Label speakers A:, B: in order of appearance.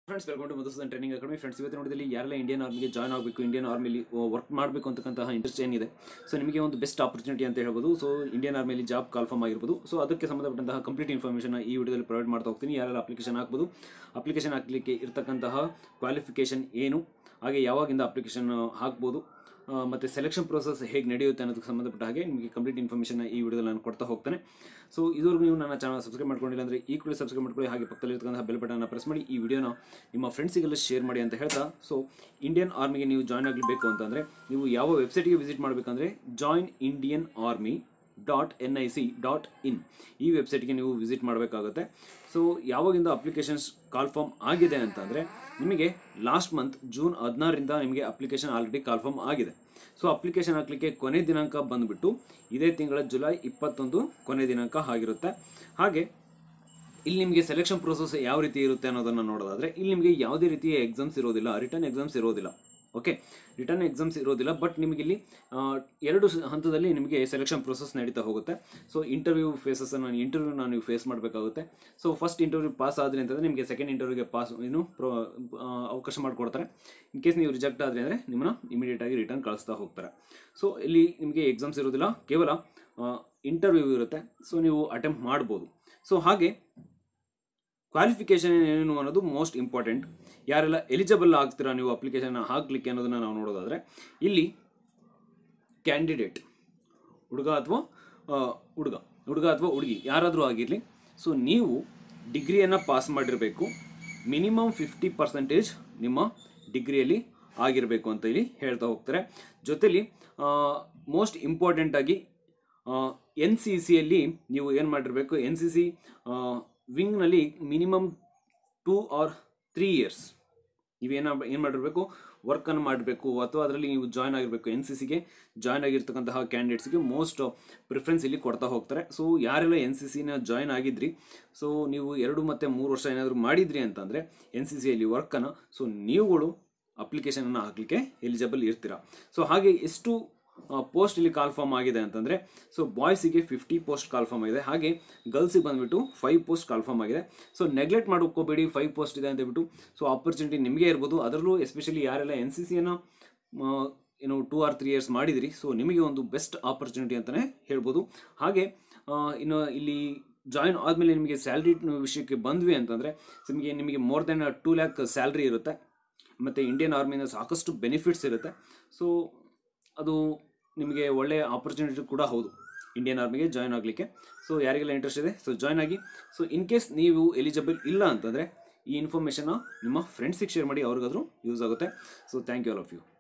A: friends welcome to Madhusudan training academy friends ಇವತ್ತು ನೋಡಿದಲ್ಲಿ ಯಾರೆಲ್ಲ ಇಂಡಿಯನ್ ಆರ್ಮಿಗೆ ಜಾಯ್ನ್ ಆಗಬೇಕು ಇಂಡಿಯನ್ ಆರ್ಮಿಲಿ ವರ್ಕ್ ಮಾಡಬೇಕು ಅಂತಕ್ಕಂತಹ ಇಂಟ್ರೆಸ್ಟ್ ಏನಿದೆ ಸೊ ನಿಮಗೆ ಒಂದು ಬೆಸ್ಟ್ ಆಪರ್ಚುನಿಟಿ ಅಂತ ಹೇಳ್ಬೋದು ಸೊ ಇಂಡಿಯನ್ ಆರ್ಮಿಲಿ ಜಾಬ್ ಕಾಲ್ಫಾರ್ಮ್ ಆಗಿರ್ಬೋದು ಸೊ ಅದಕ್ಕೆ ಸಂಬಂಧಪಟ್ಟಂತಹ ಕಂಪ್ಲೀಟ್ ಇನ್ಫಾರ್ಮೇಷನ್ ಈ ವಿಡಿಯೋದಲ್ಲಿ ಪ್ರೊವೈಡ್ ಮಾಡ್ತಾ ಹೋಗ್ತೀನಿ ಯಾರೆಲ್ಲ ಅಪ್ಲಿಕೇಶನ್ ಹಾಕ್ಬೋದು ಅಪ್ಲಿಕೇಶನ್ ಹಾಕಲಿಕ್ಕೆ ಇರ್ತಕ್ಕಂತಹ ಕ್ವಾಲಿಫಿಕೇಷನ್ ಏನು ಹಾಗೆ ಯಾವಾಗಿಂದ ಅಪ್ಲಿಕೇಶನ್ ಹಾಕ್ಬೋದು ಆ, ಮತ್ತೆ ಸೆಲೆಕ್ಷನ್ ಪ್ರೋಸೆಸ್ ಹೇಗೆ ನಡೆಯುತ್ತೆ ಅನ್ನೋದಕ್ಕೆ ಸಂಬಂಧಪಟ್ಟ ಹಾಗೆ ನಿಮಗೆ ಕಂಪ್ಲೀಟ್ ಇನ್ಫಾರ್ಮೇಷನ್ ಈ ವಿಡಿಯೋದಲ್ಲಿ ನಾನು ಕೊಡ್ತಾ ಹೋಗ್ತೇನೆ ಸೊ ಇದುವರೆಗೂ ನೀವು ನನ್ನ ಚಾನಲ್ ಸಬ್ಸ್ಕ್ರೈಬ್ ಮಾಡ್ಕೊಂಡಿಲ್ಲ ಅಂದರೆ ಈ ಕೂಡ ಸಬ್ಸ್ಕ್ರೈಬ್ ಮಾಡ್ಕೊಳ್ಳಿ ಹಾಗೆ ಪಕ್ಕದಲ್ಲಿ ಇರ್ತಕ್ಕಂತಹ ಬೆಲ್ ಬಟನ್ನ ಪ್ರೆಸ್ ಮಾಡಿ ಈ ವಿಡಿಯೋನ ನಿಮ್ಮ ಫ್ರೆಂಡ್ಸಿಗೆಲ್ಲ ಶೇರ್ ಮಾಡಿ ಅಂತ ಹೇಳ್ತಾ ಸೊ ಇಂಡಿಯನ್ ಆರ್ಮಿಗೆ ನೀವು ಜಾಯ್ನ್ ಆಗಬೇಕು ಅಂತಂದರೆ ನೀವು ಯಾವ ವೆಬ್ಸೈಟ್ಗೆ ವಿಸಿಟ್ ಮಾಡಬೇಕಂದ್ರೆ join Indian army dot N I C dot in ಈ ವೆಬ್ಸೈಟ್ಗೆ ನೀವು ವಿಸಿಟ್ ಮಾಡಬೇಕಾಗುತ್ತೆ ಸೊ ಯಾವಾಗಿಂದ ಅಪ್ಲಿಕೇಶನ್ಸ್ ಕಾಲ್ಫಾರ್ಮ್ ಆಗಿದೆ ಅಂತಂದರೆ ನಿಮಗೆ ಲಾಸ್ಟ್ ಮಂತ್ ಜೂನ್ ಹದಿನಾರರಿಂದ ನಿಮಗೆ ಅಪ್ಲಿಕೇಶನ್ ಆಲ್ರೆಡಿ ಕಾಲ್ಫಾರ್ಮ್ ಆಗಿದೆ ಸೊ ಅಪ್ಲಿಕೇಶನ್ ಹಾಕಲಿಕ್ಕೆ ಕೊನೆ ದಿನಾಂಕ ಬಂದುಬಿಟ್ಟು ಇದೇ ತಿಂಗಳ ಜುಲೈ ಇಪ್ಪತ್ತೊಂದು ಕೊನೆ ದಿನಾಂಕ ಆಗಿರುತ್ತೆ ಹಾಗೆ ಇಲ್ಲಿ ನಿಮಗೆ ಸೆಲೆಕ್ಷನ್ ಪ್ರೋಸೆಸ್ ಯಾವ ರೀತಿ ಇರುತ್ತೆ ಅನ್ನೋದನ್ನು ನೋಡೋದಾದ್ರೆ ಇಲ್ಲಿ ನಿಮಗೆ ಯಾವುದೇ ರೀತಿಯ ಎಕ್ಸಾಮ್ಸ್ ಇರೋದಿಲ್ಲ ರಿಟರ್ನ್ ಎಕ್ಸಾಮ್ಸ್ ಇರೋದಿಲ್ಲ ಓಕೆ ರಿಟರ್ನ್ ಎಕ್ಸಾಮ್ಸ್ ಇರೋದಿಲ್ಲ ಬಟ್ ನಿಮಗೆ ಇಲ್ಲಿ ಆ, ಎರಡು ಸ- ಹಂತದಲ್ಲಿ ನಿಮಗೆ ಸೆಲೆಕ್ಷನ್ ಪ್ರೊಸೆಸ್ ನಡೀತಾ ಹೋಗುತ್ತೆ ಸೊ ಇಂಟರ್ವ್ಯೂ ಫೇಸಸ್ಸನ್ನು ಇಂಟರ್ವ್ಯೂನ ನೀವು ಫೇಸ್ ಮಾಡಬೇಕಾಗುತ್ತೆ ಸೊ ಫಸ್ಟ್ ಇಂಟರ್ವ್ಯೂ ಪಾಸ್ ಆದರೆ ಅಂತಂದರೆ ನಿಮಗೆ ಸೆಕೆಂಡ್ ಇಂಟರ್ವ್ಯೂಗೆ ಪಾಸ್ ಏನು ಪ್ರೋ ಆ, ಅವಕಾಶ ಮಾಡಿಕೊಡ್ತಾರೆ ಇನ್ ಕೇಸ್ ನೀವು ರಿಜೆಕ್ಟ್ ಆದರೆ ಅಂದರೆ ನಿಮ್ಮನ್ನ ಇಮಿಡಿಯೇಟಾಗಿ ರಿಟರ್ನ್ ಕಳಿಸ್ತಾ ಹೋಗ್ತಾರೆ ಸೊ ಇಲ್ಲಿ ನಿಮಗೆ ಎಕ್ಸಾಮ್ಸ್ ಇರೋದಿಲ್ಲ ಕೇವಲ ಇಂಟರ್ವ್ಯೂ ಇರುತ್ತೆ ಸೊ ನೀವು ಅಟೆಂಪ್ಟ್ ಮಾಡ್ಬೋದು ಸೊ ಹಾಗೆ ಕ್ವಾಲಿಫಿಕೇಶನ್ ಏನು ಅನ್ನೋದು ಮೋಸ್ಟ್ ಇಂಪಾರ್ಟೆಂಟ್ ಯಾರೆಲ್ಲ ಎಲಿಜಿಬಲ್ ಆಗ್ತೀರಾ ನೀವು ಅಪ್ಲಿಕೇಶನ್ ಹಾಕ್ಲಿಕ್ಕೆ ಅನ್ನೋದನ್ನ ನಾವು ನೋಡೋದಾದ್ರೆ ಇಲ್ಲಿ ಕ್ಯಾಂಡಿಡೇಟ್ ಹುಡುಗ ಅಥವಾ ಹುಡುಗ ಹುಡುಗ ಅಥವಾ ಹುಡುಗಿ ಯಾರಾದರೂ ಆಗಿರಲಿ ಸೊ ನೀವು ಡಿಗ್ರಿಯನ್ನು ಪಾಸ್ ಮಾಡಿರಬೇಕು ಮಿನಿಮಮ್ ಫಿಫ್ಟಿ ಪರ್ಸೆಂಟೇಜ್ ನಿಮ್ಮ ಡಿಗ್ರಿಯಲ್ಲಿ ಆಗಿರಬೇಕು ಅಂತ ಇಲ್ಲಿ ಹೇಳ್ತಾ ಹೋಗ್ತಾರೆ ಜೊತೆಲಿ ಮೋಸ್ಟ್ ಇಂಪಾರ್ಟೆಂಟಾಗಿ ಎನ್ ಸಿ ಸಿಯಲ್ಲಿ ನೀವು ಏನು ಮಾಡಿರಬೇಕು ಎನ್ ಸಿ ಸಿ ವಿಂಗ್ನಲ್ಲಿ minimum two or three years ನೀವೇನ ಏನು ಮಾಡಿರಬೇಕು ವರ್ಕನ್ನು ಮಾಡಬೇಕು ಅಥವಾ ಅದರಲ್ಲಿ ನೀವು ಜಾಯ್ನ್ ಆಗಿರಬೇಕು ಎನ್ ಸಿ ಸಿಗೆ ಜಾಯ್ನ್ ಆಗಿರ್ತಕ್ಕಂತಹ ಕ್ಯಾಂಡಿಡೇಟ್ಸ್ಗೆ ಮೋಸ್ಟ್ ಪ್ರಿಫರೆನ್ಸ್ ಇಲ್ಲಿ ಕೊಡ್ತಾ ಹೋಗ್ತಾರೆ ಸೊ ಯಾರೆಲ್ಲ ಎನ್ ಸಿ ಸಿನ ಜಾಯ್ನ್ ಆಗಿದ್ರಿ ಸೊ ನೀವು ಎರಡು ಮತ್ತು ಮೂರು ವರ್ಷ ಏನಾದರೂ ಮಾಡಿದ್ರಿ ಅಂತಂದರೆ ಎನ್ ಸಿ ಸಿಯಲ್ಲಿ ವರ್ಕನ್ನು ಸೊ ನೀವುಗಳು ಅಪ್ಲಿಕೇಶನನ್ನು ಹಾಕಲಿಕ್ಕೆ ಎಲಿಜಿಬಲ್ ಇರ್ತೀರಾ ಸೊ ಹಾಗೆ ಎಷ್ಟು ಪೋಸ್ಟ್ ಇಲ್ಲಿ ಕಾಲ್ಫಾರ್ಮ್ ಆಗಿದೆ ಅಂತಂದರೆ ಸೊ ಬಾಯ್ಸಿಗೆ ಫಿಫ್ಟಿ ಪೋಸ್ಟ್ ಕಾಲ್ಫಾರ್ಮ್ ಆಗಿದೆ ಹಾಗೆ ಗರ್ಲ್ಸಿಗೆ ಬಂದುಬಿಟ್ಟು ಫೈವ್ ಪೋಸ್ಟ್ ಕಾಲ್ಫಾರ್ಮ್ ಆಗಿದೆ ಸೊ ನೆಗ್ಲೆಕ್ಟ್ ಮಾಡೋಕ್ಕೋಬೇಡಿ ಫೈವ್ ಪೋಸ್ಟ್ ಇದೆ ಅಂತ ಹೇಳ್ಬಿಟ್ಟು ಸೊ ಆಪರ್ಚುನಿಟಿ ನಿಮಗೆ ಇರ್ಬೋದು ಅದರಲ್ಲೂ ಎಸ್ಪೆಷಲಿ ಯಾರೆಲ್ಲ ಎನ್ ಸಿ ಸಿಯನ್ನು ಏನು ಟೂ ಆರ್ ತ್ರೀ ಇಯರ್ಸ್ ಮಾಡಿದಿರಿ ಸೊ ನಿಮಗೆ ಒಂದು ಬೆಸ್ಟ್ ಆಪರ್ಚುನಿಟಿ ಅಂತಲೇ ಹೇಳ್ಬೋದು ಹಾಗೆ ಆ, ಇನ್ನು ಇಲ್ಲಿ ಜಾಯಿನ್ ಆದಮೇಲೆ ನಿಮಗೆ ಸ್ಯಾಲ್ರಿ ವಿಷಯಕ್ಕೆ ಬಂದ್ವಿ ಅಂತಂದರೆ ನಿಮಗೆ ನಿಮಗೆ more than two lakh salary ಇರುತ್ತೆ ಮತ್ತು ಇಂಡಿಯನ್ ಆರ್ಮಿಯಿಂದ ಸಾಕಷ್ಟು ಬೆನಿಫಿಟ್ಸ್ ಇರುತ್ತೆ ಸೊ ಅದು ನಿಮಗೆ ಒಳ್ಳೆಯ ಆಪರ್ಚುನಿಟಿ ಕೂಡ ಹೌದು ಇಂಡಿಯನ್ ಆರ್ಮಿಗೆ ಜಾಯ್ನ್ ಆಗಲಿಕ್ಕೆ ಸೊ ಯಾರಿಗೆಲ್ಲ ಇಂಟ್ರೆಸ್ಟ್ ಇದೆ ಸೊ ಜಾಯ್ನ್ ಆಗಿ ಸೊ ಇನ್ ಕೇಸ್ ನೀವು ಎಲಿಜಿಬಲ್ ಇಲ್ಲ ಅಂತಂದರೆ ಈ ಇನ್ಫಾರ್ಮೇಷನ್ನ ನಿಮ್ಮ ಫ್ರೆಂಡ್ಸಿಗೆ ಶೇರ್ ಮಾಡಿ ಅವ್ರಿಗಾದರೂ ಯೂಸ್ ಆಗುತ್ತೆ so thank you all of you